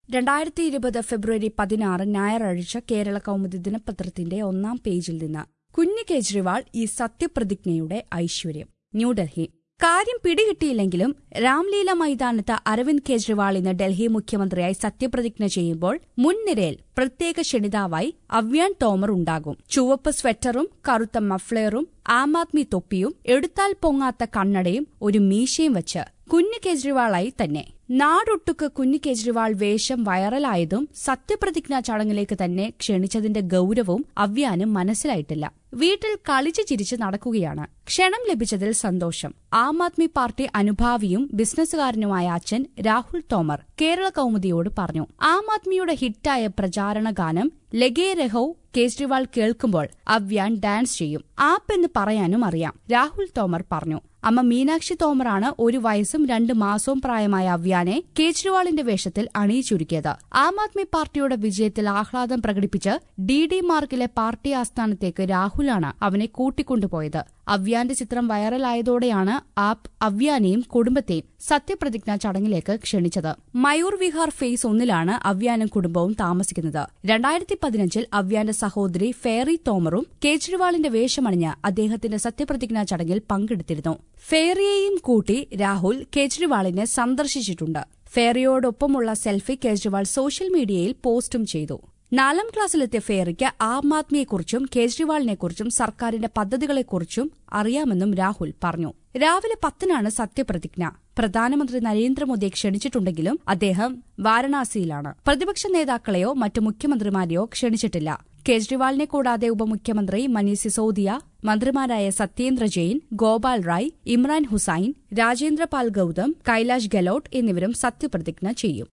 രണ്ടായിരത്തി ഇരുപത് ഫെബ്രുവരി പതിനാറ് ഞായറാഴ്ച കേരള കൗമുദി ദിനപത്രത്തിന്റെ ഒന്നാം പേജിൽ നിന്ന് കുഞ്ഞ് കേജ്രിവാൾ ഈ സത്യപ്രതിജ്ഞയുടെ ഐശ്വര്യം ന്യൂഡൽഹി കാര്യം പിടികിട്ടിയില്ലെങ്കിലും രാംലീല മൈതാനത്ത് അരവിന്ദ് കെജ്രിവാൾ ഇന്ന് ഡൽഹി മുഖ്യമന്ത്രിയായി സത്യപ്രതിജ്ഞ ചെയ്യുമ്പോൾ മുൻനിരയിൽ പ്രത്യേക ക്ഷണിതാവായി അവ്യാൻ തോമർ ഉണ്ടാകും ചുവപ്പ് സ്വെറ്ററും കറുത്ത മഫ്ലെയറും ആം ആദ്മി തൊപ്പിയും എടുത്താൽ പൊങ്ങാത്ത കണ്ണടയും ഒരു മീശയും വച്ച് കുഞ്ഞ് കേജ്രിവാളായി തന്നെ നാടൊട്ടുക്ക് കുഞ്ഞ് കേജ്രിവാൾ വേഷം വൈറലായതും സത്യപ്രതിജ്ഞാ ചടങ്ങിലേക്ക് തന്നെ ക്ഷണിച്ചതിന്റെ ഗൌരവവും അവ്യാനും മനസ്സിലായിട്ടില്ല വീട്ടിൽ കളിച്ചു ചിരിച്ച് നടക്കുകയാണ് ക്ഷണം ലഭിച്ചതിൽ സന്തോഷം ആം ആദ്മി പാർട്ടി അനുഭാവിയും ബിസിനസ്സുകാരനുമായ അച്ഛൻ രാഹുൽ തോമർ കേരള കൌമുദിയോട് പറഞ്ഞു ആം ആദ്മിയുടെ ഹിറ്റായ പ്രചാരണ ഗാനം ലഗേ രഹോ കേജ്രിവാൾ കേൾക്കുമ്പോൾ അവ്യാൻ ഡാൻസ് ചെയ്യും ആപ്പ് എന്ന് പറയാനും അറിയാം രാഹുൽ തോമർ പറഞ്ഞു അമ്മ മീനാക്ഷി തോമറാണ് ഒരു വയസ്സും രണ്ട് മാസവും പ്രായമായ അവ്യാനെ കേജ്രിവാളിന്റെ വേഷത്തിൽ അണിയിച്ചൊരുക്കിയത് ആം ആദ്മി പാർട്ടിയുടെ വിജയത്തിൽ ആഹ്ലാദം പ്രകടിപ്പിച്ച് ഡി ഡി മാർഗിലെ പാർട്ടി ആസ്ഥാനത്തേക്ക് രാഹുലാണ് അവനെ കൂട്ടിക്കൊണ്ടുപോയത് അവ്യാന്റെ ചിത്രം വൈറലായതോടെയാണ് ആപ്പ് അവ്യാനെയും കുടുംബത്തെയും സത്യപ്രതിജ്ഞാ ചടങ്ങിലേക്ക് ക്ഷണിച്ചത് മയൂർ വിഹാർ ഫേസ് ഒന്നിലാണ് അവ്യാനും കുടുംബവും താമസിക്കുന്നത് രണ്ടായിരത്തി പതിനഞ്ചിൽ അവ്യാന്റെ സഹോദരി ഫേറി തോമറും കേജ്രിവാളിന്റെ വേഷമണിഞ്ഞ് അദ്ദേഹത്തിന്റെ സത്യപ്രതിജ്ഞാ ചടങ്ങിൽ പങ്കെടുത്തിരുന്നു ഫേറിയെയും കൂട്ടി രാഹുൽ കേജ്രിവാളിനെ സന്ദർശിച്ചിട്ടുണ്ട് ഫേറിയോടൊപ്പമുള്ള സെൽഫി കേജ്രിവാൾ സോഷ്യൽ മീഡിയയിൽ പോസ്റ്റും ചെയ്തു നാലാം ക്ലാസ്സിലെത്തിയ ഫേറിക്ക് ആം ആദ്മിയെക്കുറിച്ചും കേജ്രിവാളിനെക്കുറിച്ചും സർക്കാരിന്റെ പദ്ധതികളെക്കുറിച്ചും അറിയാമെന്നും രാഹുൽ പറഞ്ഞു രാവിലെ പത്തിനാണ് സത്യപ്രതിജ്ഞ പ്രധാനമന്ത്രി നരേന്ദ്രമോദിയെ ക്ഷണിച്ചിട്ടുണ്ടെങ്കിലും അദ്ദേഹം വാരണാസിയിലാണ് പ്രതിപക്ഷ നേതാക്കളെയോ മറ്റു മുഖ്യമന്ത്രിമാരെയോ ക്ഷണിച്ചിട്ടില്ല കേജ്രിവാളിനെ കൂടാതെ ഉപമുഖ്യമന്ത്രി മനീഷ് സിസോദിയ മന്ത്രിമാരായ സത്യേന്ദ്ര ജെയിൻ ഗോപാൽ റായ് ഇമ്രാൻ ഹുസൈൻ രാജേന്ദ്രപാൽ ഗൌതം കൈലാഷ് ഗെലോട്ട് എന്നിവരും സത്യപ്രതിജ്ഞ ചെയ്യും